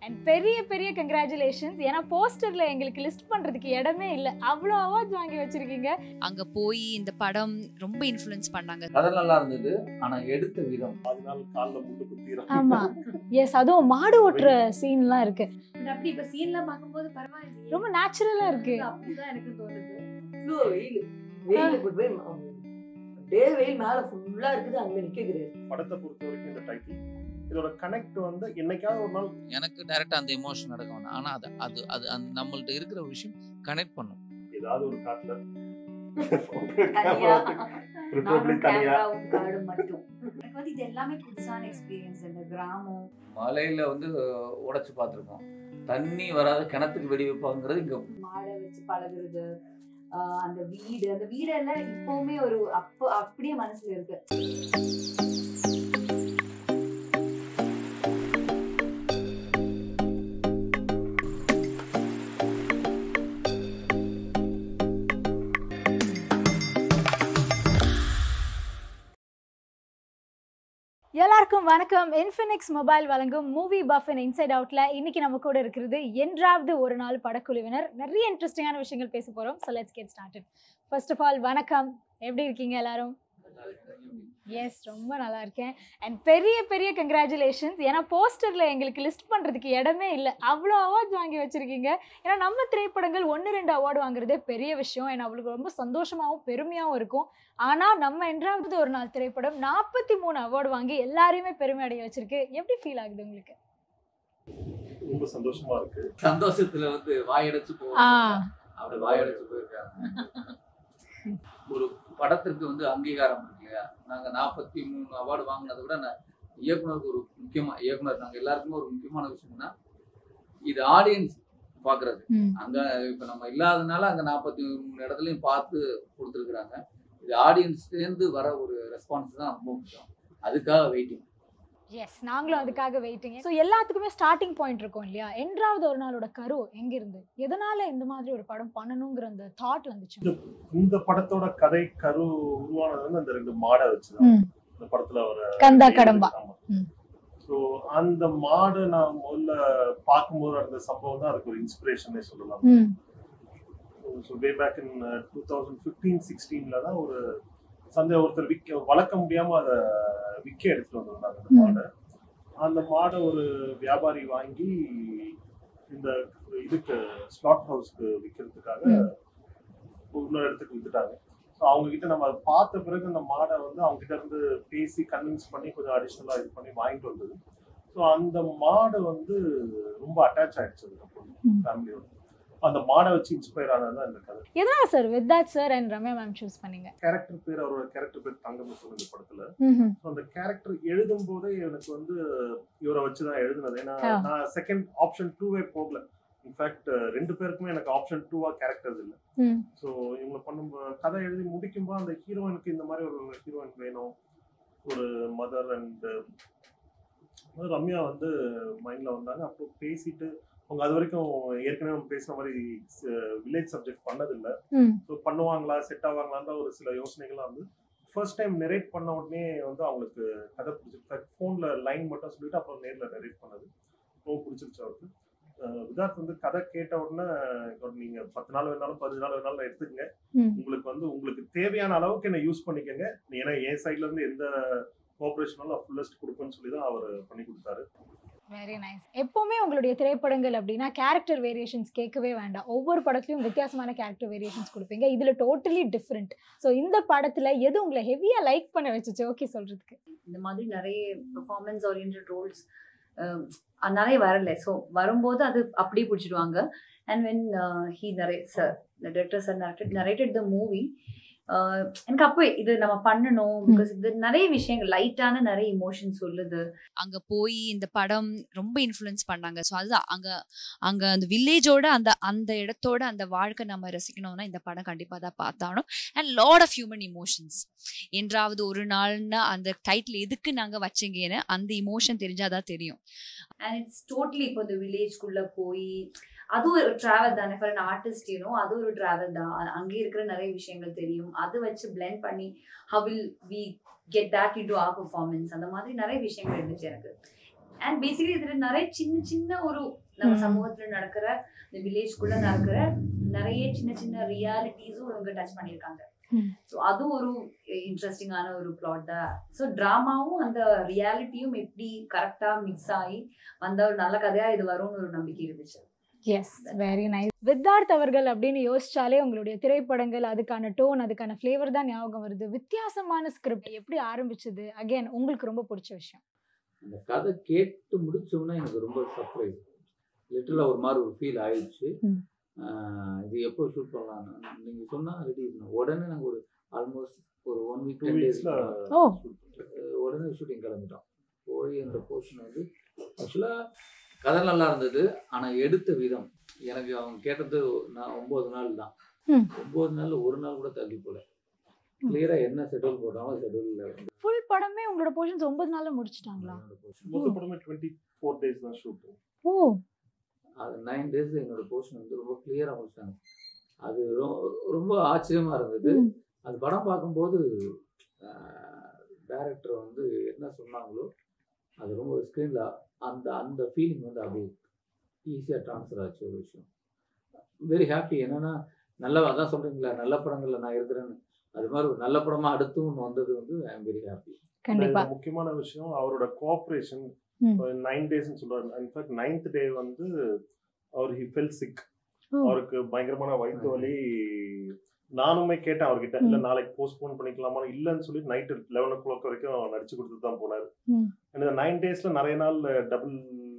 And பெரிய பெரிய congratulations ஏன்னா போஸ்டர்ல எங்களுக்கு லிஸ்ட் பண்றதுக்கு இடமே இல்லை அவ்வளோ அவார்ட்ஸ் வாங்கி வச்சிருக்கீங்க அங்க போய் இந்த படம் ரொம்ப இன்ஃப்ளூயன்ஸ் பண்ணாங்க கதை நல்லா இருந்தது ஆனா எடுத்த விதம் அதனால கால்ல முள்ளு குத்திரும் ஆமா எஸ் அதுவும் மாடு ஓட்டுற சீன்லாம் இருக்கு அப்படி இப்ப சீன்லாம் பார்க்கும்போது பரவாயில்லையே ரொம்ப நேச்சுரலா இருக்கு அப்படிதான் எனக்கு தோணுது இவ்வளோ வெயில் வெயிலுக்கு போய் டே வெயில் மேல ஃபுல்லா இருக்குது அங்க நிக்கிறாரு படத்தை பொறுத்த வரைக்கும் இந்த டைட்டில் இதோட கனெக்ட் வந்து என்னைக்காவது ஒரு நாள் எனக்கு டைரக்டா அந்த எமோஷன் நடக்க வேணாம் ஆனா அது அது அது அந்த நம்மள்ட்ட இருக்கிற ஒரு விஷயம் கனெக்ட் பண்ணும் ஏதாவது ஒரு காட்டுல தனியா ப்ரிஃபரபிளி நானும் தனியா கேமராவும் காடும் மட்டும் எனக்கு வந்து இது எல்லாமே புதுசான எக்ஸ்பீரியன்ஸ் இந்த கிராமம் மலையில வந்து உடைச்சு பார்த்துருக்கோம் தண்ணி வராத கிணத்துக்கு வெடி வைப்பாங்கிறது இங்க மாடை வச்சு பழகுறது ஆஹ் அந்த வீடு அந்த வீடெல்லாம் இப்பவுமே ஒரு அப்போ அப்படியே மனசுல இருக்கு எல்லாருக்கும் வணக்கம் இன்ஃபினிக்ஸ் மொபைல் வழங்கும் மூவி பஃப் அண்ட் இன்சைட் அவுட்ல இன்னைக்கு நம்ம கூட இருக்கிறது என்றாவது ஒரு நாள் படக்குழுவினர் நிறைய இன்ட்ரெஸ்டிங்கான விஷயங்கள் பேச போறோம் so let's get started first of all வணக்கம் எப்படி இருக்கீங்க எல்லாரும் எஸ் ரொம்ப நல்லா இருக்கேன் அண்ட் பெரிய பெரிய கங்க்ராச்சுலேஷன்ஸ் ஏன்னா போஸ்டரில் எங்களுக்கு லிஸ்ட் பண்ணுறதுக்கு இடமே இல்லை அவ்வளோ அவார்ட்ஸ் வாங்கி வச்சுருக்கீங்க ஏன்னா நம்ம திரைப்படங்கள் ஒன்று ரெண்டு அவார்டு வாங்குறதே பெரிய விஷயம் ஏன்னா அவளுக்கு ரொம்ப சந்தோஷமாகவும் பெருமையாகவும் இருக்கும் ஆனால் நம்ம என்றாவது ஒரு நாள் திரைப்படம் நாற்பத்தி மூணு அவார்டு வாங்கி எல்லாரையுமே பெருமை அடைய வச்சிருக்கு எப்படி ஃபீல் ஆகுது உங்களுக்கு ரொம்ப சந்தோஷமா இருக்கு சந்தோஷத்துல வந்து வாயடைச்சு ஆ போவோம் அப்படி வாயடைச்சு போயிருக்காங்க ஒரு படத்திற்கு வந்து அங்கீகாரம் இருக்கு இல்லையா நாங்க நாற்பத்தி மூணு அவார்டு வாங்கினதை விட நான் இயக்குனருக்கு ஒரு முக்கியமா இயக்குனர் நாங்க எல்லாருக்குமே ஒரு முக்கியமான விஷயம்னா இது ஆடியன்ஸ் பாக்குறது ம். அங்க இப்ப நம்ம இல்லாதனால அங்க நாற்பத்தி மூணு இடத்துலயும் பார்த்து கொடுத்துருக்குறாங்க இது ஆடியன்ஸ்லேருந்து வர ஒரு ரெஸ்பான்ஸ் தான் ரொம்ப முக்கியம் அதுக்காக வெயிட்டிங் எஸ் நாங்களும் அதுக்காக வெயிட்டிங் ஸோ எல்லாத்துக்குமே ஸ்டார்டிங் பாயிண்ட் இருக்கும் இல்லையா என்றாவது ஒரு நாளோட கரு எங்கிருந்து எதனால இந்த மாதிரி ஒரு படம் பண்ணணுங்கிற அந்த தாட் வந்துச்சு இந்த படத்தோட கதை கரு உருவானது வந்து அந்த ரெண்டு மாடை வச்சுதான் ம். இந்த படத்துல ஒரு கந்தா கடம்பா ம். ஸோ அந்த மாடு நான் முதல்ல பார்க்கும்போது நடந்த சம்பவம் தான் அதுக்கு ஒரு இன்ஸ்பிரேஷனே சொல்லலாம் ம் so way back in two thousand fifteen சிக்ஸ்டீனில் தான் ஒரு சந்தை ஒருத்தர் விற்க வளர்க்க முடியாம அதை விற்க எடுத்துட்டு வந்திருந்தாங்க அந்த ம். மாடை அந்த மாடை ஒரு வியாபாரி வாங்கி இந்த இதுக்கு ஸ்லாட் ஹவுஸ்க்கு விற்கிறதுக்காக ம். இன்னொரு இடத்துக்கு வித்துட்டாங்க ஸோ அவங்க கிட்ட நம்ம அதை பார்த்த பிறகு அந்த மாடை வந்து அவங்க கிட்ட இருந்து பேசி கன்வின்ஸ் பண்ணி கொஞ்சம் அடிஷ்னலாக இது பண்ணி வாங்கிட்டு வந்தது ஸோ அந்த மாடு வந்து ரொம்ப அட்டாச் ஆயிடுச்சு அதுக்கப்புறம் ம். ஃபேமிலியோட அந்த மாடை வச்சு இன்ஸ்பயர் ஆனது தான் இந்த கதை எதனால சார் வித்தாத் sir and Ramya ma'am choose பண்ணீங்க கேரக்டர் பேர் அவரோட கேரக்டர் பேர் தங்கமுத்து இந்த படத்துல ம்ஹும். ஸோ அந்த கேரக்டர் எழுதும் போதே எனக்கு வந்து இவரை வச்சு தான் எழுதுனது ஏன்னா ஆ. நான் செகண்ட் ஆப்ஷன் டூவே போகல இன்ஃபேக்ட் ரெண்டு பேருக்குமே எனக்கு ஆப்ஷன் டூவா கேரக்டர்ஸ் இல்லை ம். ஸோ இவங்க பண்ணும்போது கதை எழுதி முடிக்கும்போது அந்த ஹீரோயினுக்கு இந்த மாதிரி ஒரு ஹீரோயின் வேணும் ஒரு மதர் அண்ட் ரம்யா வந்து மைண்ட்ல வந்தாங்க அப்போ பேசிட்டு அவங்க அது வரைக்கும் ஏற்கனவே நம்ம பேசுன மாதிரி வில்லேஜ் சப்ஜெக்ட் பண்ணதில்லை ம். ஸோ பண்ணுவாங்களா செட் ஆவாங்களான்ற ஒரு சில யோசனைகள்லாம் வந்து ஃபர்ஸ்ட் டைம் நெரேட் பண்ண உடனே வந்து அவங்களுக்கு கதை பிடிச்சிருக்கு ஃபோனில் லைன் மட்டும் சொல்லிட்டு அப்புறம் நேரில் நெரேட் பண்ணது ரொம்ப பிடிச்சிருச்சு அவருக்கு அஹ் விதார்த் வந்து கதை கேட்ட உடனே இதோட நீங்க பத்து நாள் வேணாலும் பதினஞ்சு நாள் வேணாலும் எடுத்துக்கங்க ம். உங்களுக்கு வந்து உங்களுக்கு தேவையான அளவுக்கு என்ன யூஸ் பண்ணிக்கங்க ஏன்னா என் சைட்ல இருந்து எந்த கோஆப்ரேஷனாலும் ஃபுல்லஸ்ட் கொடுப்பேன்னு சொல்லி தான் அவர் பண்ணி கொடுத்தாரு வெரி நைஸ் எப்பவுமே உங்களுடைய திரைப்படங்கள் அப்படின்னா கேரக்டர் வேரியேஷன்ஸ் கேட்கவே வேண்டாம் ஒவ்வொரு படத்துலையும் வித்தியாசமான கேரக்டர் வேரியேஷன்ஸ் கொடுப்பீங்க இதுல டோட்டலி டிஃப்ரெண்ட் ஸோ இந்த படத்துல எது உங்களை ஹெவியா லைக் பண்ண வச்சுச்சு ஓகே சொல்றதுக்கு இந்த மாதிரி நிறைய பெர்ஃபார்மன்ஸ் ஓரியன்ட் ரோல்ஸ் நிறைய வரல ஸோ வரும்போது அது அப்படியே பிடிச்சிடுவாங்க and when he narrate sir director sir narrated narrated the movie எனக்கு அப்போ இது நம்ம பண்ணணும் பிகாஸ் இது நிறைய விஷயங்கள் லைட்டான நிறைய இமோஷன் சொல்லுது அங்க போய் இந்த படம் ரொம்ப இன்ஃப்ளூயன்ஸ் பண்ணாங்க ஸோ அதுதான் அங்க அங்க அந்த வில்லேஜோட அந்த அந்த இடத்தோட அந்த வாழ்க்கை நம்ம ரசிக்கணும்னா இந்த படம் கண்டிப்பா தான் பார்த்தாகணும் and lot of human emotions என்றாவது ஒரு நாள்னா அந்த டைட்டில் எதுக்கு நாங்க வச்சீங்கன்னு அந்த இமோஷன் தெரிஞ்சாதான் தெரியும் அண்ட் இட்ஸ் டோட்டலி இப்போ இந்த வில்லேஜ்குள்ள போய் அது ஒரு டிராவல் தானே ஃபார் அன் ஆர்டிஸ்ட் யூனோ அது ஒரு டிராவல் தான் அ- அங்கே இருக்கிற நிறைய விஷயங்கள் தெரியும் அது வச்சு blend பண்ணி how will we get back in to our performance அந்த மாதிரி நிறைய விஷயங்கள் இருந்துச்சு எனக்கு அண்ட் பேசிக்கலி இதுல நிறைய சின்ன சின்ன ஒரு நம்ம ம். சமூகத்துல நடக்கிற இந்த வில்லேஜ்குள்ள நடக்கிற நிறைய சின்ன சின்ன ரியாலிட்டிஸும் இவங்க டச் பண்ணியிருக்காங்க ம். ஸோ அது ஒரு இன்ட்ரெஸ்டிங்கான ஒரு பிளாட் தான் ஸோ ட்ராமாவும் அந்த ரியாலிட்டியும் எப்படி கரெக்டா மிக்ஸ் ஆகி வந்த ஒரு நல்ல கதையா இது வரும்னு ஒரு நம்பிக்கை இருந்துச்சு எஸ் வெரி நைஸ் வித்தார்த் அவர்கள் அப்படின்னு யோசிச்சாலே உங்களுடைய திரைப்படங்கள் அதுக்கான டோன் அதுக்கான ஃப்ளேவர் தான் ஞாபகம் வருது வித்தியாசமான ஸ்கிரிப்ட் எப்படி ஆரம்பிச்சது அகைன் உங்களுக்கு ரொம்ப பிடிச்ச விஷயம் அந்த கதை கேட்டு முடிச்சோன்னே எனக்கு ரொம்ப சர்ப்ரைஸ் லிட்டரலாக ஒரு மாதிரி ஒரு ஃபீல் ஆயிடுச்சு ம். ஆஹ் இது எப்போ ஷூட் பண்ணலாம்னு நீங்கள் சொன்னால் ரெடி பண்ணோம் உடனே நாங்கள் ஒரு ஆல்மோஸ்ட் ஒரு one week Two ten weeks டேஸ்ல ல- ஓ. உடனே ஷூட்டிங் கிளம்பிட்டோம் போய் அந்த போர்ஷன் வந்து ஆக்சுவலாக கதை நல்லா இருந்தது ஆனால் எடுத்த விதம் எனக்கு அவங்க கேட்டது நான் ஒம்பது நாள் தான் ம். ஒம்பது நாள் ஒரு நாள் கூட தள்ளி போல கிளியராக என்ன ஷெட்யூல் போட்டாலும் ஷெட்யூலில் ஃபுல் படமே உங்களோட போர்ஷன்ஸ் ஒன்பது நாள்ல முடிச்சிட்டாங்களா மொத்த படமே டுவெண்ட்டி ஃபோர் டேஸ் தான் ஷூட் ஓ அது நைன் டேஸ் என்னோட போர்ஷன் வந்து ரொம்ப கிளியராக முடிச்சிட்டாங்க அது ரொ- ரொம்ப ஆச்சரியமா இருந்தது ம். அது படம் பார்க்கும்போது டைரக்டர் வந்து என்ன சொன்னாங்களோ அது ரொம்ப ஸ்க்ரீனில் அந்த அந்த ஃபீலிங் வந்து அப்படியே ஈஸியாக ட்ரான்ஸ்ஃபர் ஆச்சு ஒரு விஷயம் வெரி ஹாப்பி என்னன்னா நல்ல அதான் சொல்றீங்களா நல்ல படங்கள்ல நான் இருக்கிறேன்னு அது மாதிரி ஒரு நல்ல படமா அடுத்து ஒன்று வந்தது வந்து ஐ எம் வெரி ஹாப்பி கண்டிப்பா இதுல முக்கியமான விஷயம் அவரோட கோஆப்ரேஷன் ம். நைன் டேஸ்னு சொல்றாரு இன்ஃபேக்ட் நைன்த் டே வந்து அவர் ஹி ஃபெல் சிக் ஓ. அவருக்கு பயங்கரமான வயிற்று வலி நானுமே கேட்டேன் அவர்கிட்ட இல்ல நாளைக்கு போஸ்ட்போன் பண்ணிக்கலாமா இல்லன்னு சொல்லி நைட் லெவன் ஓ கிளாக் வரைக்கும் நடிச்சு கொடுத்துட்டு தான் போனாரு ம். And இந்த நைன் டேஸ்ல நிறைய நாள் டபுள்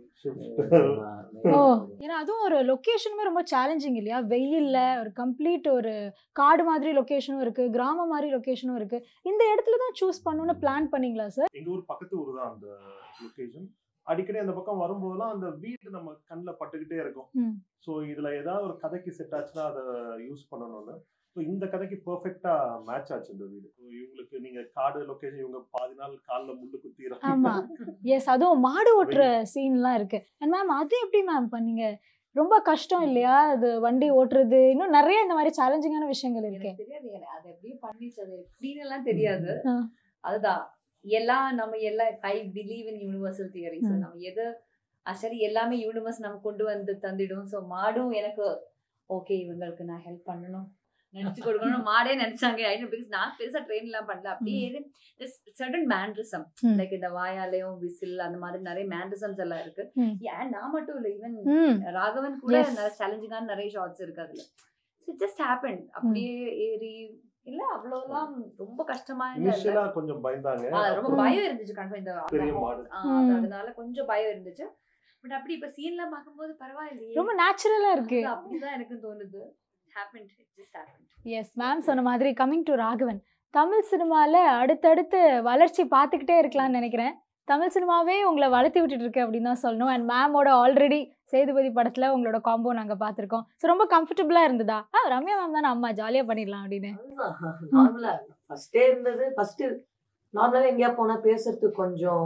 ஓ ஏன்னா அதுவும் ஒரு லொகேஷனுமே ரொம்ப சேலஞ்சிங் இல்லையா வெயில்ல ஒரு கம்ப்ளீட் ஒரு காடு மாதிரி லொகேஷனும் இருக்கு கிராமம் மாதிரி லொகேஷனும் இருக்கு இந்த இடத்துல தான் சூஸ் பண்ணணும்னு பிளான் பண்ணீங்களா சார் எங்க ஊர் பக்கத்து ஊர் தான் அந்த லொகேஷன் அடிக்கடி அந்த பக்கம் வரும்போதெல்லாம் அந்த வீடு நம்ம கண்ணில் பட்டுக்கிட்டே இருக்கும் ம். ஸோ இதுல ஏதாவது ஒரு கதைக்கு செட் ஆச்சுன்னா அதை யூஸ் பண்ணணும்னு ஸோ இந்த கதைக்கு பெர்ஃபெக்டா மேட்ச் ஆச்சு இந்த வீடு So இவங்களுக்கு நீங்க காடு லொகேஷன் இவங்க பாதி நாள் காலில் முள்ளு குத்திடுறாங்க ஆமா எஸ் அதுவும் மாடு ஓட்டுற சீன்லாம் இருக்கு அண்ட் மேம் அது எப்படி மேம் பண்ணீங்க ரொம்ப கஷ்டம் இல்லையா அது வண்டி ஓட்டுறது இன்னும் நிறைய இந்த மாதிரி சேலஞ்சிங்கான விஷயங்கள் இருக்கு எனக்கு தெரியாது எனக்கு அது எப்படி பண்ணிச்சு அது எப்படின்னு எல்லாம் தெரியாது ஆ. அதுதான் எல்லாம் நம்ம எல்லாம் I believe in universal theory so ம். நம்ம எது ஆக்சுவலி எல்லாமே யூனிவர்ஸ் நம்ம கொண்டு வந்து தந்திடும் ஸோ மாடும் எனக்கு ஓகே இவங்களுக்கு நான் ஹெல்ப் பண்ணணும் நினைச்சு கொடுக்கணும் மாடே நினைச்சாங்க ஐ பிகாஸ் நான் பெருசா ட்ரெயின் எல்லாம் பண்ணல அப்படியே சர்டன் மேண்ட்ரிசம் ம். லைக் இந்த வாயாலையும் விசில் அந்த மாதிரி நிறைய மேண்ட்ரிசம்ஸ் எல்லாம் இருக்கு ம். ஏன் நான் மட்டும் இல்லை ஈவன் ம் ராகவன் கூட Yes. நிறைய சேலஞ்சிங்கான நிறைய ஷார்ட்ஸ் இருக்கு அதுல ஸோ ஜஸ்ட் ஹேப்பன் அப்படியே ஏறி இல்ல அவ்வளவுலாம் ரொம்ப கஷ்டமா இல்ல இனிஷியலா கொஞ்சம் பயந்தாங்க ஆ, ரொம்ப ம். பயம் இருந்துச்சு கன்ஃபார்ம் இந்த பெரிய அந்த- மாடு. ஆ, ம். அது- அதனால கொஞ்சம் பயம் இருந்துச்சு பட் அப்படி இப்ப சீன்ல பார்க்கும்போது பரவாயில்லையே ரொம்ப நேச்சுரலா இருக்கு அது அப்படிதான் எனக்கு தோணுது happen just happen yes ma'am சொன்ன மாதிரி கமிங் டு ராகவன் தமிழ் சினிமால அடுத்தடுத்து வளர்ச்சி பார்த்துக்கிட்டே இருக்கலாம்னு நினைக்கிறேன் தமிழ் சினிமாவே உங்களை வளர்த்தி விட்டுட்டு இருக்கு அப்படின்னு தான் சொல்லணும் அண்ட் மேமோட ஆல்ரெடி சேதுபதி படத்துல உங்களோட காம்போ நாங்க பார்த்திருக்கோம் ஸோ ரொம்ப கம்ஃபர்டபுளா இருந்ததா ஆ ரம்யா மேம் தானே அம்மா ஜாலியா பண்ணிடலாம் அப்படின்னு நார்மலா ஃபர்ஸ்டே இருந்தது ஃபர்ஸ்ட் நார்மலாவே எங்கேயா போனா பேசுறதுக்கு கொஞ்சம்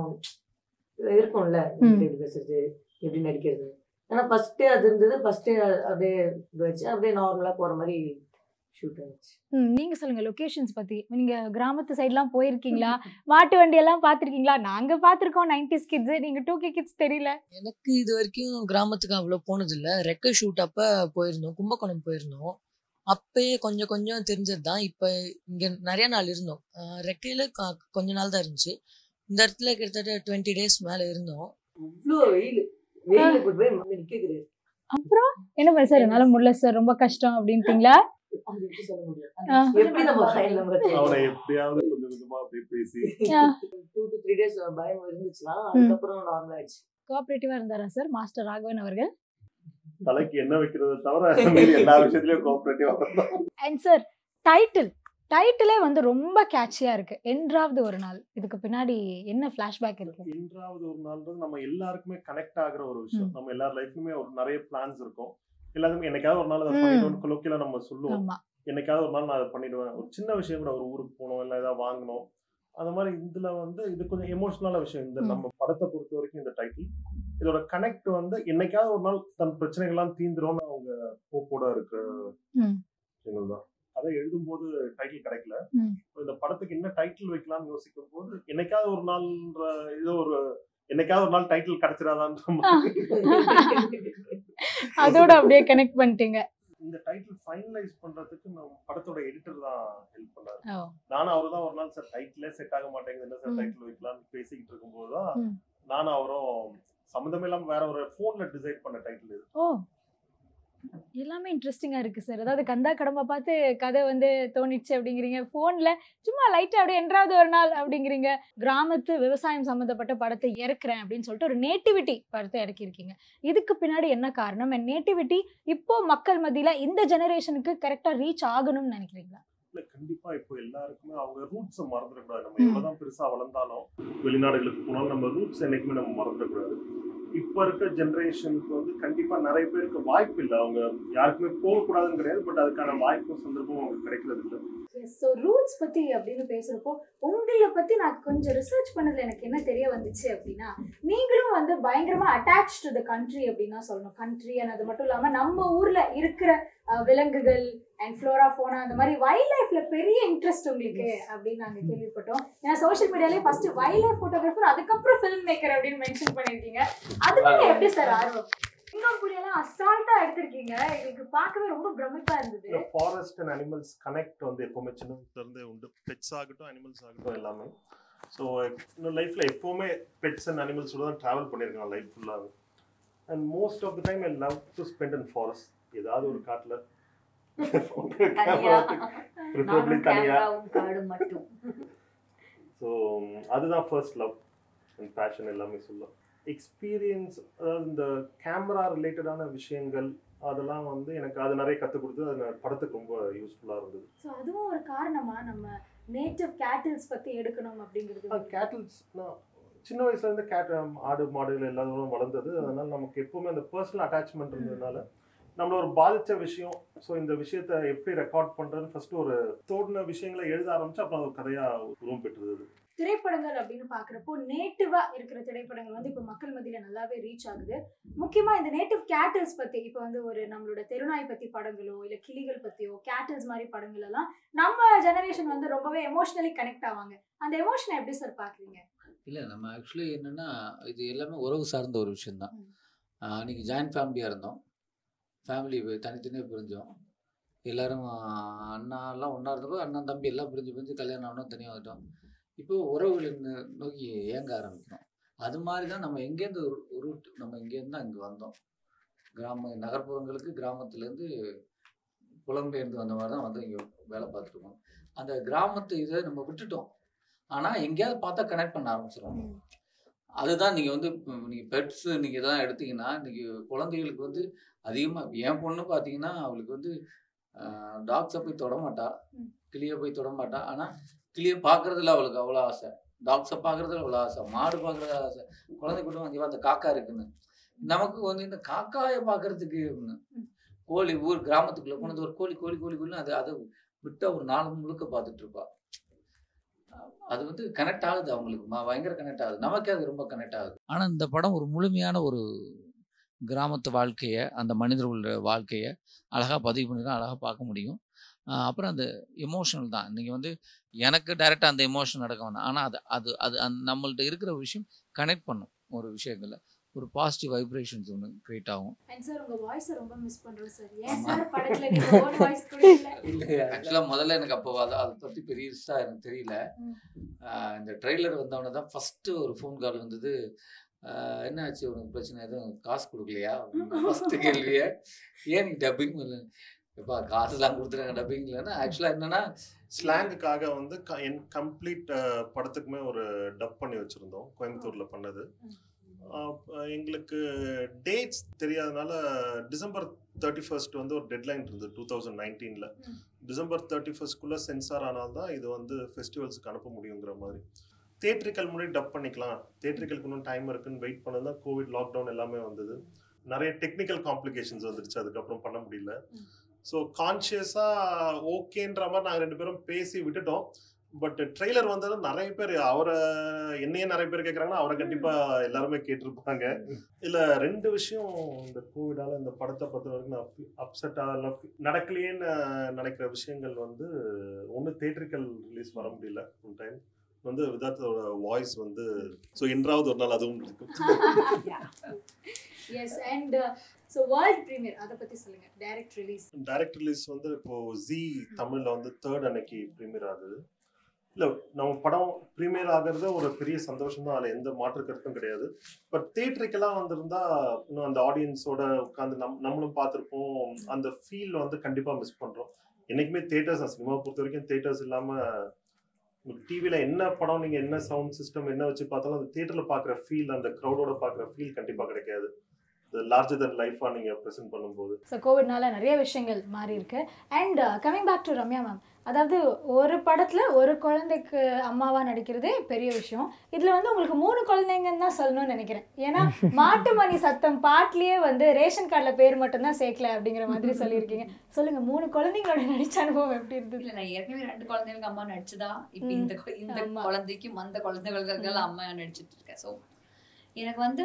இருக்கும்ல ம். எப்படி பேசுறது எப்படி நடிக்கிறது ஆனா ஃபர்ஸ்டே அது இருந்தது ஃபர்ஸ்டே அப்படியே இது வச்சு அப்படியே நார்மலா போற மாதிரி ஷூட் ஆயிடுச்சு ம், நீங்க சொல்லுங்க லொகேஷன்ஸ் பத்தி நீங்க கிராமத்து சைட்லாம் போயிருக்கீங்களா மாட்டு வண்டி எல்லாம் பார்த்திருக்கீங்களா நாங்க பார்த்திருக்கோம் நைன்டிஸ் கிட்ஸ் நீங்க டூ கே கிட்ஸ் தெரியல எனக்கு இது வரைக்கும் கிராமத்துக்கு அவ்வளோ போனதில்ல ரெக்க ஷூட் அப்ப போயிருந்தோம் கும்பகோணம் போயிருந்தோம் அப்பயே கொஞ்சம் கொஞ்சம் தெரிஞ்சது தான் இப்போ இங்கே நிறைய நாள் இருந்தோம் அஹ் ரெக்கையில க- கொஞ்ச நாள் தான் இருந்துச்சு இந்த இடத்துல கிட்டத்தட்ட டுவெண்ட்டி டேஸ் மேலே இருந்தோம் அவ்வளோ வெயில் வெயில கூட்டு போய் மம்மி நிக்கிறது அப்புறம் என்ன பண்ண சார் என்னால முடியல சார் ரொம்ப கஷ்டம் அப்படின்ட்டீங்களா அது எப்படி சொல்ல முடியும் ஆ. எப்படி நம்ம கையில அவனை எப்படியாவது கொஞ்சம் கொஞ்சமா அப்படியே பேசி டூ டு த்ரீ டேஸ் பயம் இருந்துச்சுன்னா அதுக்கப்புறம் நார்மல் ஆயிடுச்சு கோஆபரேட்டிவா இருந்தாரா சார் மாஸ்டர் ராகவன் அவர்கள் தலைக்கு என்ன வைக்கிறத தவிர மீதி எல்லா விஷயத்துலயும் கோஆபரேட்டிவா அண்ட் சார் டைட்டில் டைட்டிலே வந்து ரொம்ப கேட்சியா இருக்கு என்றாவது ஒரு நாள் இதுக்கு பின்னாடி என்ன ஃபிளாஷ்பேக் இருக்கு என்றாவது ஒரு நாள்ன்றது நம்ம எல்லாருக்குமே கனெக்ட் ஆகுற ஒரு விஷயம் ம். நம்ம எல்லார் லைஃப்லயுமே ஒரு நிறைய பிளான்ஸ் இருக்கும் எல்லாருமே என்னைக்காவது ஒரு நாள் அதை ம். பண்ணிடுவோம் கொலோக்கியல நம்ம சொல்லுவோம் ஆமா என்னைக்காவது ஒரு நாள் நான் அதை பண்ணிடுவேன் ஒரு சின்ன விஷயம் கூட ஒரு ஊருக்கு போகணும் இல்லை ஏதாவது வாங்கணும் அந்த மாதிரி இதுல வந்து இது கொஞ்சம் எமோஷனலான விஷயம் இந்த ம். நம்ம படத்தை பொறுத்த வரைக்கும் இந்த டைட்டில் இதோட கனெக்ட் வந்து என்னைக்காவது ஒரு நாள் தன் பிரச்சனைகள்லாம் தீந்துரும்னு அவங்க போப்போட இருக்கிற ம். விஷயங்கள் தான் அதை எழுதும்போது டைட்டில் கிடைக்கல ம். இந்த படத்துக்கு என்ன டைட்டில் வைக்கலாம்னு யோசிக்கும் போது என்னைக்காவது ஒரு நாள்ன்ற ஏதோ ஒரு என்னைக்காவது ஒரு நாள் டைட்டில் கிடைச்சிடாதான்ற மாதிரி அதோட அப்படியே கனெக்ட் பண்ணிட்டீங்க இந்த டைட்டில் ஃபைனலைஸ் பண்றதுக்கு நம்ம படத்தோட எடிட்டர் தான் ஹெல்ப் பண்ணாரு ஓ நானும் அவரு தான் ஒரு நாள் சார் டைட்டிலே செட் ஆக மாட்டேங்குது என்ன சார் ம். டைட்டில் வைக்கலாம்னு பேசிக்கிட்டு இருக்கும்போது தான் ம். நானும் அவரும் சம்மந்தமே இல்லாம வேற ஒரு போன்ல டிசைட் பண்ண டைட்டில் இது ஓ எல்லாமே இன்ட்ரெஸ்டிங்கா இருக்கு சார் அதாவது கந்தா கடம்பை பார்த்து கதை வந்து தோணிச்சு அப்படிங்கிறீங்க ஃபோன்ல சும்மா லைட்டா அப்படியே என்றாவது ஒரு நாள் அப்படிங்கிறீங்க கிராமத்து விவசாயம் சம்மந்தப்பட்ட படத்தை இறக்குறேன் அப்படின்னு சொல்லிட்டு ஒரு நேட்டிவிட்டி படத்தை இறக்கியிருக்கீங்க இதுக்கு பின்னாடி என்ன காரணம் நேட்டிவிட்டி இப்போ மக்கள் மத்தியில இந்த ஜெனரேஷனுக்கு கரெக்டா ரீச் ஆகணும்னு நினைக்கிறீங்களா இல்ல கண்டிப்பா இப்போ எல்லாருக்குமே அவங்க ரூட்ஸை மறந்துடக்கூடாது நம்ம ம். எவ்வளவுதான் பெருசா வளர்ந்தாலும் வெளிநாடுகளுக்கு போனாலும் நம்ம ரூட்ஸ் என்னைக்குமே நம்ம மறந்துடக்கூடாது இப்ப இருக்க ஜெனரேஷனுக்கு வந்து கண்டிப்பா நிறைய பேருக்கு வாய்ப்பு இல்லை அவங்க யாருக்குமே போகக்கூடாதுன்னு கிடையாது பட் அதுக்கான வாய்ப்பும் சந்தர்ப்பமும் அவங்களுக்கு கிடைக்கிறது இல்லை ஸோ ரூட்ஸ் பத்தி அப்படின்னு பேசுறப்போ உங்களை பத்தி நான் கொஞ்சம் ரிசர்ச் பண்ணதுல எனக்கு என்ன தெரிய வந்துச்சு அப்படின்னா நீங்களும் வந்து பயங்கரமா அட்டாச் டு த கண்ட்ரி அப்படின்னு தான் சொல்லணும் கண்ட்ரி அண்ட் அது மட்டும் இல்லாம நம்ம ஊர்ல இருக்கிற அஹ், விலங்குகள் அண்ட் ஃப்ளோரா ஃபோனா அந்த மாதிரி வைல்ட் லைஃப்ல பெரிய இன்ட்ரெஸ்ட் உங்களுக்கு அப்படின்னு நாங்க கேள்விப்பட்டோம் ஏன்னா சோஷியல் மீடியாலே ஃபர்ஸ்ட் வைல்ட் லைஃப் போட்டோகிராஃபர் அதுக்கப்புறம் ஃபிலிம் மேக்கர் அப்படின்னு மென்ஷன் பண்ணிருக்கீங்க அது மேல எப்படி சார் ஆர்வம் சிங்கம் புலியெல்லாம் அசால்ட்டா எடுத்திருக்கீங்க எங்களுக்கு பார்க்கவே ரொம்ப பிரமிப்பா இருந்தது இந்த ஃபாரஸ்ட் அண்ட் அனிமல்ஸ் கனெக்ட் வந்து எப்பவுமே சின்ன வயசுல இருந்தே உண்டு பெட்ஸ் ஆகட்டும் அனிமல்ஸ் ஆகட்டும் எல்லாமே ஸோ இன்னும் லைஃப்ல எப்பவுமே பெட்ஸ் அண்ட் அனிமல்ஸோட தான் ட்ராவல் பண்ணியிருக்கேன் லைஃப் ஃபுல்லாக and most of the time I love to spend in forest ஏதாவது ஒரு காட்டுல தனியா ப்ரிஃபரபிளி நானும் தனியா கேமராவும் காடு மட்டும் ஸோ அதுதான் ஃபர்ஸ்ட் லவ் அண்ட் பேஷன் எல்லாமே சொல்லலாம் எக்ஸ்பீரியன்ஸ் அதாவது இந்த கேமரா ரிலேட்டடான விஷயங்கள் அதெல்லாம் வந்து எனக்கு அது நிறைய கற்றுக் கொடுத்து அது நான் படத்துக்கு ரொம்ப யூஸ்ஃபுல்லாக இருந்தது ஸோ அதுவும் ஒரு காரணமா நம்ம நேட்டிவ் கேட்டில்ஸ் பத்தி எடுக்கணும் அப்படிங்கிறது கேட்டில்ஸ் சின்ன வயசுல இருந்து கேட் ஆடு மாடுகள் எல்லாரும் வளர்ந்தது அதனால நமக்கு எப்பவுமே அந்த பர்சனல் அட்டாச்மெண்ட் இருந்ததுனால நம்மள ஒரு பாதிச்ச விஷயம் ஸோ இந்த விஷயத்த எப்படி ரெக்கார்ட் பண்றதுன்னு ஃபர்ஸ்ட் ஒரு தோடின விஷயங்களை எழுத ஆரம்பிச்சு அப்புறம் அது ஒரு கதையா உருவம் பெற்றது திரைப்படங்கள் அப்படின்னு பாக்குறப்போ நேட்டிவா இருக்கிற திரைப்படங்கள் வந்து இப்போ மக்கள் மத்தியில நல்லாவே ரீச் ஆகுது முக்கியமா இந்த நேட்டிவ் கேட்டில்ஸ் பத்தி இப்போ வந்து ஒரு நம்மளோட தெருநாய் பத்தி படங்களோ இல்ல கிளிகள் பத்தியோ கேட்டில்ஸ் மாதிரி படங்கள் எல்லாம் நம்ம ஜெனரேஷன் வந்து ரொம்பவே எமோஷனலி கனெக்ட் ஆவாங்க அந்த எமோஷனை எப்படி சார் பாக்குறீங்க இல்லை நம்ம ஆக்சுவலி என்னென்னா இது எல்லாமே உறவு சார்ந்த ஒரு விஷயந்தான் ம். அன்றைக்கி ஜாயின்ட் ஃபேமிலியாக இருந்தோம் ஃபேமிலி தனித்தனியாக பிரிஞ்சோம் எல்லாரும் ஆஹ், அண்ணாலாம் ஒன்றா இருந்தப்போ அண்ணன் தம்பி எல்லாம் பிரிஞ்சு பிரிஞ்சு கல்யாணம் ஆனோம் தனியாக வந்துட்டோம் இப்போ உறவுகளை நோ- நோக்கி ஏங்க ஆரம்பிக்கிறோம் அது மாதிரி தான் நம்ம எங்கேருந்து ஒரு ரூட் நம்ம இங்கேருந்து தான் இங்கே வந்தோம் கிராம நகர்ப்புறங்களுக்கு கிராமத்துலேருந்து புலம்பெயர்ந்து வந்த மாதிரி தான் வந்து இங்கே வேலை பார்த்துருக்கோம் அந்த கிராமத்து இதை நம்ம விட்டுட்டோம் ஆனால் எங்கேயாவது பார்த்தா கனெக்ட் பண்ண ஆரம்பிச்சிடும் அதுதான் நீங்கள் வந்து நீங்கள் பெட்ஸு நீங்கள் இதெல்லாம் எடுத்தீங்கன்னா இன்னைக்கு குழந்தைகளுக்கு வந்து அதிகமாக என் பொண்ணு பார்த்தீங்கன்னா அவளுக்கு வந்து டாக்ஸை போய் தொட மாட்டா ம். கிளியை போய் தொட மாட்டா ஆனால் கிளியை பார்க்குறதுல அவளுக்கு அவ்வளோ ஆசை டாக்ஸை பார்க்குறதுல அவ்வளோ ஆசை மாடு பார்க்குறதுல ஆசை குழந்தை கூட்டம் வந்து அந்த காக்கா இருக்குன்னு நமக்கு வந்து இந்த காக்காயை பார்க்கறதுக்கு கோழி ஊர் கிராமத்துக்குள்ள போனது ஒரு கோழி கோழி கோழி கோழி அது அதை விட்டா ஒரு நாள் முழுக்க பார்த்துட்டு இருப்பா அது வந்து கனெக்ட் ஆகுது அவங்களுக்கு ம- பயங்கர கனெக்ட் ஆகுது நமக்கே அது ரொம்ப கனெக்ட் ஆகுது ஆனால் இந்த படம் ஒரு முழுமையான ஒரு கிராமத்து வாழ்க்கையை அந்த மனிதர்களோட வாழ்க்கையை அழகாக பதிவு பண்ணிருக்கோம் அழகாக பார்க்க முடியும் ஆஹ் அப்புறம் அந்த எமோஷனல் தான் இன்றைக்கி வந்து எனக்கு டைரெக்டாக அந்த எமோஷன் நடக்க வேணாம் ஆனால் அது அது அது அந்த நம்மள்ட்ட இருக்கிற விஷயம் கனெக்ட் பண்ணும் ஒரு விஷயங்களை ஒரு பாசிட்டிவ் வைப்ரேஷன்ஸ் ஒன்று க்ரியேட் ஆகும் அண்ட் சார் உங்க வாய்ஸை ரொம்ப மிஸ் பண்றோம் சார் ஏன் ஆமா. சார் படத்துல நீங்க ஓன் வாய்ஸ் கொடுக்கல ஆக்சுவலாக முதல்ல எனக்கு அப்போ அதை அதை பற்றி பெருசாக எனக்கு தெரியல ம். ஆஹ் இந்த ட்ரெய்லர் வந்தவொடனே தான் ஃபஸ்ட்டு ஒரு ஃபோன் கால் வந்தது ஆஹ் என்ன ஆச்சு உனக்கு பிரச்சனை எதுவும் காசு கொடுக்கலையா ஃபஸ்ட்டு கேள்வியே ஏன் நீ டப்பிங் இல்லை எப்பா காசுலாம் கொடுத்துருங்க டப்பிங் இல்லைன்னா ஆக்சுவலாக என்னன்னா ஸ்லாங்குக்காக வந்து க- என் கம்ப்ளீட் படத்துக்குமே ஒரு டப் பண்ணி வச்சிருந்தோம் கோயம்புத்தூர்ல பண்ணது அஹ் எங்களுக்கு டேட்ஸ் தெரியாதனால டிசம்பர் தேர்ட்டி ஃபர்ஸ்ட் வந்து ஒரு டெட்லைன் இருந்தது டூ தௌசண்ட் நைன்டீனில் ம். டிசம்பர் தேர்ட்டி ஃபர்ஸ்ட்குள்ளே சென்சார் ஆனால் தான் இது வந்து ஃபெஸ்டிவல்ஸுக்கு அனுப்ப முடியுங்கிற மாதிரி தேட்ரிக்கல் முன்னாடி டப் பண்ணிக்கலாம் தேட்ரிக்கலுக்கு இன்னும் டைம் இருக்குன்னு வெயிட் பண்ணது தான் கோவிட் லாக்டவுன் எல்லாமே வந்தது நிறைய டெக்னிக்கல் காம்ப்ளிகேஷன்ஸ் வந்துருச்சு அதுக்கப்புறம் பண்ண முடியல ம். ஸோ கான்ஷியஸாக ஓகேன்ற மாதிரி நாங்கள் ரெண்டு பேரும் பேசி விட்டுட்டோம் பட் ட்ரெய்லர் வந்தது நிறைய பேர் அவரை என்னையே நிறைய பேர் கேட்குறாங்கன்னா அவரை கண்டிப்பாக எல்லாருமே கேட்டிருப்பாங்க இல்ல ரெண்டு விஷயம் இந்த கோவிடால இந்த படத்தை பொறுத்த வரைக்கும் நான் அப்செட்டாக இல்லை நடக்கலையேன்னு நினைக்கிற விஷயங்கள் வந்து ஒன்று தேட்டரிக்கல் ரிலீஸ் வர முடியல ஃபுல் டைம் வந்து விதார்த்தோட வாய்ஸ் வந்து ஸோ என்றாவது ஒரு நாள் அதுவும் இருக்கும் yes and so world premiere அதை பற்றி சொல்லுங்கள் டைரக்ட் ரிலீஸ் டைரக்ட் ரிலீஸ் வந்து இப்போ ஜி தமிழ்ல வந்து தேர்ட் அன்னைக்கு ப்ரீமியர் ஆகுது இல்லை நம்ம படம் ப்ரீமியர் ஆகிறது ஒரு பெரிய சந்தோஷம் தான் அதில் எந்த மாற்று கருத்தும் கிடையாது பட் தேட்டருக்கெல்லாம் வந்திருந்தா இன்னும் அந்த ஆடியன்ஸோட உட்காந்து நம் நம்மளும் பார்த்துருப்போம் அந்த ஃபீல் வந்து கண்டிப்பாக மிஸ் பண்ணுறோம் என்றைக்குமே தேட்டர்ஸ் சினிமா பொறுத்த வரைக்கும் தேட்டர்ஸ் இல்லாமல் டிவியில் என்ன படம் நீங்கள் என்ன சவுண்ட் சிஸ்டம் என்ன வச்சு பார்த்தாலும் அந்த தேட்டரில் பார்க்குற ஃபீல் அந்த க்ரௌடோட பார்க்குற ஃபீல் கண்டிப்பாக கிடைக்காது லார்ஜர் தன் லைஃபாக நீங்கள் ப்ரெசென்ட் பண்ணும்போது ஸோ கோவிட்னால நிறைய விஷயங்கள் மாறி இருக்கு and coming back to Ramya ma'am அதாவது ஒரு படத்தில் ஒரு குழந்தைக்கு அம்மாவா நடிக்கிறதே பெரிய விஷயம் இதில் வந்து உங்களுக்கு மூணு குழந்தைங்கன்னு தான் சொல்லணும்னு நினைக்கிறேன் ஏன்னா மாட்டு மணி சத்தம் பாட்டிலேயே வந்து ரேஷன் கார்டில் பேர் மட்டும்தான் சேர்க்கல அப்படிங்கிற மாதிரி சொல்லியிருக்கீங்க சொல்லுங்க மூணு குழந்தைங்களோட நடிச்ச அனுபவம் எப்படி இருந்தது இல்ல நான் ஏற்கனவே ரெண்டு குழந்தைங்களுக்கு அம்மா நடிச்சுதா இப்ப ம். இந்த கு- இந்த ஆமா. குழந்தைக்கும் அந்த குழந்தைகளுக்கு அம்மா நடிச்சிட்டு இருக்கேன் ஸோ எனக்கு வந்து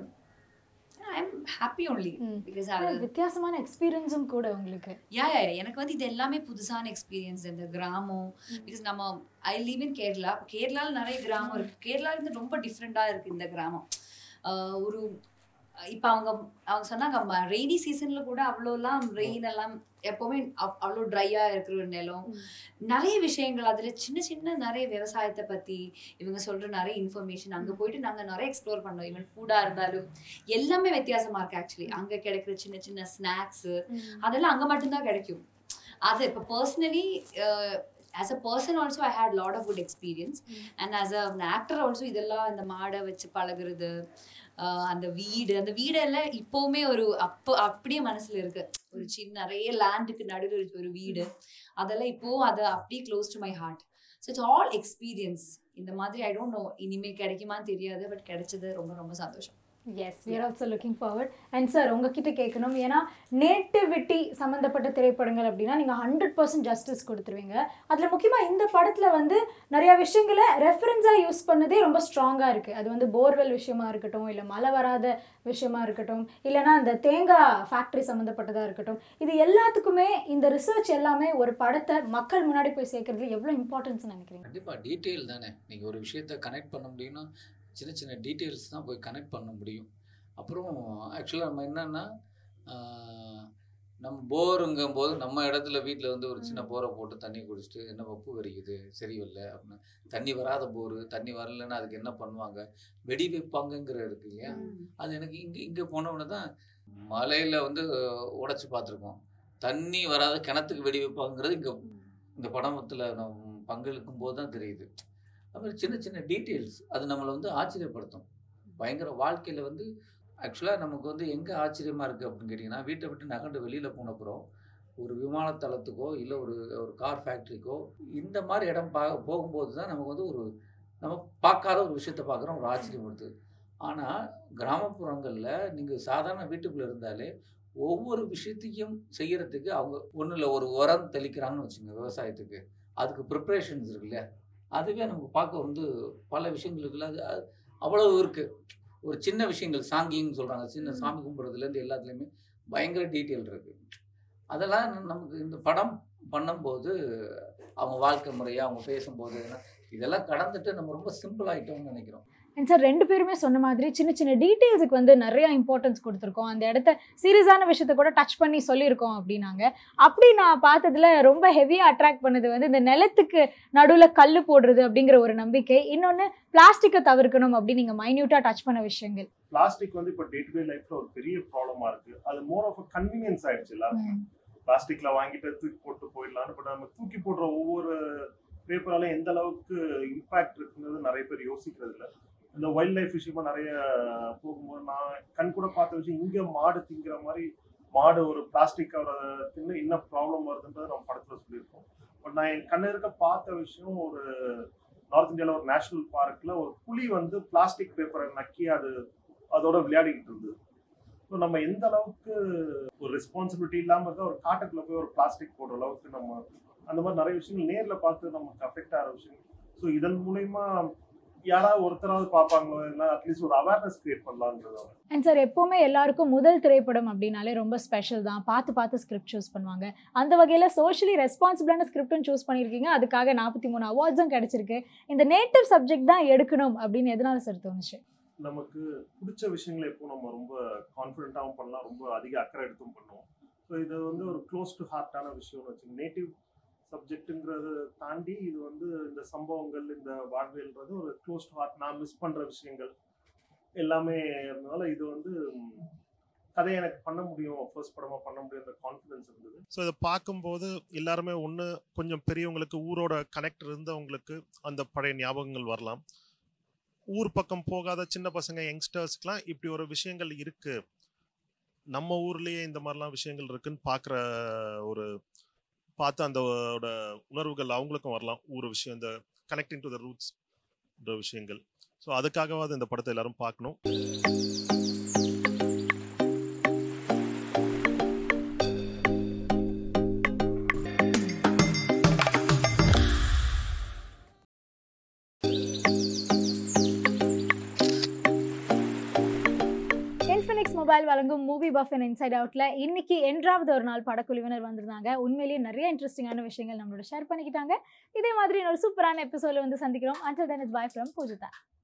ஐ எம் ஹாப்பி ஒன்லி ம். பிகாஸ் ஆனா, அது வித்தியாசமான எக்ஸ்பீரியன்ஸும் கூட உங்களுக்கு யா யா எனக்கு வந்து இது எல்லாமே புதுசான எக்ஸ்பீரியன்ஸ் இந்த கிராமம் பிகாஸ் நம்ம ஐ லீவ் இன் கேரளா கேரளால நிறைய கிராமம் இருக்கு கேரளால இருந்து ரொம்ப டிஃப்ரெண்டா இருக்கு இந்த கிராமம் ஆஹ் ஒரு இப்போ அவங்க அவங்க சொன்னாங்க ரெய்னி சீசன்ல கூட அவ்வளோலாம் ரெயின் எல்லாம் எப்பவுமே அவ்- அவ்வளோ ட்ரையா இருக்கிற ஒரு நிலம் ம். நிறைய விஷயங்கள் அதுல சின்ன சின்ன நிறைய விவசாயத்தை பத்தி இவங்க சொல்ற நிறைய இன்ஃபர்மேஷன் அங்க போயிட்டு நாங்க நிறைய எக்ஸ்ப்ளோர் பண்ணோம் ஈவன் ஃபுட்டா இருந்தாலும் எல்லாமே வித்தியாசமா இருக்கு ஆக்சுவலி அங்க கிடைக்கிற சின்ன சின்ன ஸ்நாக்ஸ் அதெல்லாம் அங்க மட்டும்தான் கிடைக்கும் அது இப்போ personally as a person also I had lot of good experience and as a actor also இதெல்லாம் இந்த மாடை வச்சு பழகுறது ஆஹ் அந்த வீடு அந்த வீடெல்லாம் இப்போவுமே ஒரு அப்போ அப்படியே மனசுல இருக்கு ஒரு சின்ன நிறைய லேண்டுக்கு நடுவில் ஒரு- ஒரு வீடு அதெல்லாம் இப்போ அது அப்படியே close to my heart so it's all experience இந்த மாதிரி ஐ டோன்ட் நோ இனிமே கிடைக்குமான்னு தெரியாது பட் கிடைச்சது ரொம்ப ரொம்ப சந்தோஷம் yes we are also looking forward and sir உங்ககிட்ட கேட்கணும் ஏன்னா நேட்டிவிட்டி சம்மந்தப்பட்ட திரைப்படங்கள் அப்படின்னா நீங்கள் ஹண்ட்ரட் பர்சன்ட் ஜஸ்டிஸ் கொடுத்துருவீங்க அதில் முக்கியமாக இந்த படத்தில் வந்து நிறையா விஷயங்களை ரெஃபரன்ஸாக யூஸ் பண்ணதே ரொம்ப ஸ்ட்ராங்காக இருக்குது அது வந்து போர்வெல் விஷயமா இருக்கட்டும் இல்லை மழை வராத விஷயமா இருக்கட்டும் இல்லைன்னா அந்த தேங்காய் ஃபேக்ட்ரி சம்மந்தப்பட்டதாக இருக்கட்டும் இது எல்லாத்துக்குமே இந்த ரிசர்ச் எல்லாமே ஒரு படத்தை மக்கள் முன்னாடி போய் சேர்க்கறதுல எவ்வளோ இம்பார்ட்டன்ஸ் நினைக்கிறீங்க கண்டிப்பாக டீட்டெயில் தானே நீங்கள் ஒரு விஷயத்த கனெக்ட் பண்ண முடியும்னா சின்ன சின்ன டீட்டெயில்ஸ் தான் போய் கனெக்ட் பண்ண முடியும் அப்புறம் ஆக்சுவலாக நம்ம என்னன்னா ஆஹ், நம்ம போருங்கும் போது நம்ம இடத்துல வீட்டில் வந்து ஒரு சின்ன போரை போட்டு தண்ணி குடிச்சிட்டு என்ன பப்பு வரிக்குது சரி வரல அப்படின்னு தண்ணி வராத போர் தண்ணி வரலைன்னா அதுக்கு என்ன பண்ணுவாங்க வெடி வைப்பாங்கங்கிற இருக்கு இல்லையா அது எனக்கு இங்கே இங்கே போனவுடனே தான் மலையில் வந்து உடைச்சி பார்த்துருக்கோம் தண்ணி வராத கிணத்துக்கு வெடி வைப்பாங்கிறது இங்கே இந்த படத்தில் நம்ம பங்களிக்கும் போது தான் தெரியுது அது மாதிரி சின்ன சின்ன டீட்டெயில்ஸ் அது நம்மளை வந்து ஆச்சரியப்படுத்தும் பயங்கர வாழ்க்கையில் வந்து ஆக்சுவலாக நமக்கு வந்து எங்கே ஆச்சரியமாக இருக்குது அப்படின்னு கேட்டிங்கன்னா வீட்டை விட்டு நகண்டு வெளியில் போனப்புறம் ஒரு விமானத்தளத்துக்கோ இல்லை ஒரு ஒரு கார் ஃபேக்ட்ரிக்கோ இந்த மாதிரி இடம் பா போகும்போது தான் நமக்கு வந்து ஒரு நம்ம பார்க்காத ஒரு விஷயத்தை பார்க்குறோம் ஒரு ஆச்சரியம் வருது ஆனால் கிராமப்புறங்களில் நீங்கள் சாதாரண வீட்டுக்குள்ளே இருந்தாலே ஒவ்வொரு விஷயத்தையும் செய்யறதுக்கு அவங்க ஒன்றும் இல்லை ஒரு உரம் தெளிக்கிறாங்கன்னு வச்சுங்க விவசாயத்துக்கு அதுக்கு ப்ரிப்ரேஷன்ஸ் இருக்குல்ல அதுவே நமக்கு பார்க்க வந்து பல விஷயங்களுக்குள்ள அது அது அவ்வளவு இருக்குது ஒரு சின்ன விஷயங்கள் சாங்கின்னு சொல்கிறாங்க சின்ன சாமி கும்பிட்றதுலேருந்து எல்லாத்துலேயுமே பயங்கர டீட்டெயில் இருக்குது அதெல்லாம் ந- நமக்கு இந்த படம் பண்ணும்போது அவங்க வாழ்க்கை முறையாக அவங்க பேசும்போது இதெல்லாம் கடந்துட்டு நம்ம ரொம்ப சிம்பிள் ஆகிட்டோம்னு நினைக்கிறோம் அண்ட் சார் ரெண்டு பேருமே சொன்ன மாதிரி சின்ன சின்ன டீட்டெயில்ஸுக்கு வந்து நிறைய இம்பார்ட்டன்ஸ் கொடுத்துருக்கோம் அந்த இடத்த சீரியஸான விஷயத்த கூட டச் பண்ணி சொல்லியிருக்கோம் அப்படின்னாங்க அப்படி நான் பார்த்ததுல ரொம்ப ஹெவியாக அட்ராக்ட் பண்ணது வந்து இந்த நிலத்துக்கு நடுவில் கல் போடுறது அப்படிங்கிற ஒரு நம்பிக்கை இன்னொன்று பிளாஸ்டிக்கை தவிர்க்கணும் அப்படின்னு நீங்கள் மைன்யூட்டாக டச் பண்ண விஷயங்கள் பிளாஸ்டிக் வந்து இப்போ டே டு டே லைஃப்ல ஒரு பெரிய ப்ராப்ளமா இருக்கு அது மோர் ஆஃப் கன்வீனியன்ஸ் ஆயிடுச்சு எல்லாருக்கும் பிளாஸ்டிக்ல வாங்கிட்டு தூக்கி போட்டு போயிடலாம்னு பட் நம்ம தூக்கி போடுற ஒவ்வொரு பேப்பரால எந்த அளவுக்கு இம்பாக்ட் இருக்குங்கிறது நிறைய பேர் யோசிக்கிறது இல்ல இந்த வைல்ட் லைஃப் விஷயமா நிறைய போகும்போது நான் கண் கூட பார்த்த விஷயம் இங்க மாடு திங்கிற மாதிரி மாடு ஒரு பிளாஸ்டிக் கவரை தின்னு என்ன ப்ராப்ளம் வருதுன்றதை நம்ம படத்துல சொல்லியிருக்கோம் பட் நான் என் கண்ணு இருக்க பார்த்த விஷயம் ஒரு நார்த் இந்தியாவில் ஒரு நேஷனல் பார்க்ல ஒரு புலி வந்து பிளாஸ்டிக் பேப்பரை நக்கி அது அதோட விளையாடிக்கிட்டு இருந்தது ஸோ நம்ம எந்த அளவுக்கு ஒரு ரெஸ்பான்சிபிலிட்டி இல்லாமல் இருந்தால் ஒரு காட்டுக்குள்ள போய் ஒரு பிளாஸ்டிக் போடுற அளவுக்கு நம்ம அந்த மாதிரி நிறைய விஷயங்கள் நேரில் பார்த்து நமக்கு அஃபெக்ட் ஆகிற விஷயம் ஸோ இதன் மூலயமா யாராவது ஒருத்தராவது பார்ப்பாங்களோ இல்லை அட்லீஸ்ட் ஒரு அவேர்னஸ் கிரியேட் பண்ணலான்றது அவங்க. அண்ட் சார் எப்போவுமே எல்லாருக்கும் முதல் திரைப்படம் அப்படின்னாலே ரொம்ப ஸ்பெஷல் தான் பார்த்து பார்த்து ஸ்கிரிப்ட் சூஸ் பண்ணுவாங்க அந்த வகையில் சோஷியலி ரெஸ்பான்சிபிளான ஸ்கிரிப்டும் சூஸ் பண்ணியிருக்கீங்க அதுக்காக நாற்பத்தி மூணு அவார்ட்ஸும் கிடைச்சிருக்கு இந்த நேட்டிவ் சப்ஜெக்ட் தான் எடுக்கணும் அப்படின்னு எதனால சார் தோணுச்சு நமக்கு பிடிச்ச விஷயங்களை எப்போ நம்ம ரொம்ப கான்ஃபிடென்ட்டாகவும் பண்ணலாம் ரொம்ப அதிக அக்கறை எடுத்தும் பண்ணுவோம் ஸோ இது வந்து ஒரு க்ளோஸ் டு ஹார்ட்டான விஷயம்னு வச்சு நேட்டிவ் சப்ஜெக்ட்டுங்கிறத தாண்டி இது வந்து இந்த சம்பவங்கள் இந்த வாழ்வியல்ன்றது ஒரு க்ளோஸ் டு ஹார்ட் நான் மிஸ் பண்ணுற விஷயங்கள் எல்லாமே இருந்தனால இது வந்து ம், கதையை எனக்கு பண்ண முடியும் ஃபர்ஸ்ட் படமாக பண்ண முடியும் அந்த கான்ஃபிடன்ஸ் இருந்தது ஸோ இதை பார்க்கும்போது எல்லாருமே ஒன்று கொஞ்சம் பெரியவங்களுக்கு ஊரோட கனெக்ட் இருந்தவங்களுக்கு அந்த பழைய ஞாபகங்கள் வரலாம் ஊர் பக்கம் போகாத சின்ன பசங்க யங்ஸ்டர்ஸ்க்குலாம் இப்படி ஒரு விஷயங்கள் இருக்கு நம்ம ஊர்லயே இந்த மாதிரிலாம் விஷயங்கள் இருக்குன்னு பார்க்குற ஒரு பார்த்து அந்த உணர்வுகள் அவங்களுக்கும் வரலாம் ஊர் விஷயம் இந்த கனெக்டிங் டு த ரூட்ஸ் விஷயங்கள் ஸோ அதுக்காகவாது இந்த படத்தை எல்லாரும் பார்க்கணும் இன்ஃபினிக்ஸ் மொபைல் வழங்கும் மூவி பஃப் அண்ட் இன்சைட் அவுட்ல இன்னைக்கு என்றாவது ஒரு நாள் படக்குழுவினர் வந்திருந்தாங்க உண்மையிலேயே நிறைய இன்ட்ரெஸ்டிங்கான விஷயங்கள் நம்மளோட ஷேர் பண்ணிக்கிட்டாங்க இதே மாதிரி ஒரு சூப்பரான எபிசோட வந்து சந்திக்கிறோம் until then is bye from Poojitha